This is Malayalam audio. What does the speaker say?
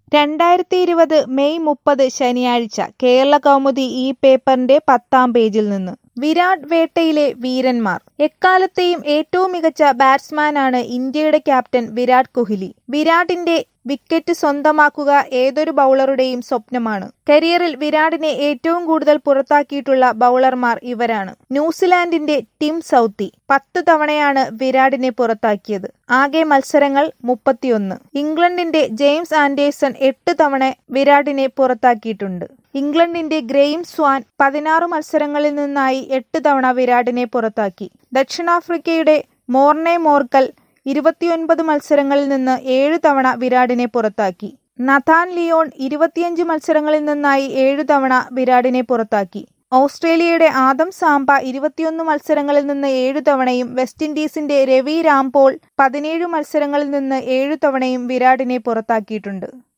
രണ്ടായിരത്തി ഇരുപത് മെയ് മുപ്പത് ശനിയാഴ്ച കേരളകൗമുദി ഈ പേപ്പറിന്റെ പത്താം പേജിൽ നിന്ന് വിരാട് വേട്ടയിലെ വീരന്മാർ എക്കാലത്തെയും ഏറ്റവും മികച്ച ബാറ്റ്സ്മാനാണ് ഇന്ത്യയുടെ ക്യാപ്റ്റൻ വിരാട് കോഹ്ലി വിരാടിന്റെ വിക്കറ്റ് സ്വന്തമാക്കുക ഏതൊരു ബൗളറുടെയും സ്വപ്നമാണ് കരിയറിൽ വിരാടിനെ ഏറ്റവും കൂടുതൽ പുറത്താക്കിയിട്ടുള്ള ബൗളർമാർ ഇവരാണ് ന്യൂസിലാൻഡിന്റെ ടിം സൗത്തി പത്ത് തവണയാണ് വിരാടിനെ പുറത്താക്കിയത് ആകെ മത്സരങ്ങൾ മുപ്പത്തിയൊന്ന് ഇംഗ്ലണ്ടിന്റെ ജെയിംസ് ആൻഡേഴ്സൺ എട്ട് തവണ വിരാടിനെ പുറത്താക്കിയിട്ടുണ്ട് ഇംഗ്ലണ്ടിന്റെ ഗ്രെയിം സ്വാൻ പതിനാറ് മത്സരങ്ങളിൽ നിന്നായി എട്ട് തവണ വിരാടിനെ പുറത്താക്കി ദക്ഷിണാഫ്രിക്കയുടെ മോർനെ മോർക്കൽ ഇരുപത്തിയൊൻപത് മത്സരങ്ങളിൽ നിന്ന് ഏഴ് തവണ വിരാടിനെ പുറത്താക്കി നഥാൻ ലിയോൺ ഇരുപത്തിയഞ്ച് മത്സരങ്ങളിൽ നിന്നായി ഏഴു തവണ വിരാടിനെ പുറത്താക്കി ഓസ്ട്രേലിയയുടെ ആദം സാംബ ഇരുപത്തിയൊന്ന് മത്സരങ്ങളിൽ നിന്ന് ഏഴു തവണയും വെസ്റ്റ് ഇൻഡീസിന്റെ രവി രാംപോൾ പതിനേഴ് മത്സരങ്ങളിൽ നിന്ന് ഏഴു തവണയും വിരാടിനെ പുറത്താക്കിയിട്ടുണ്ട്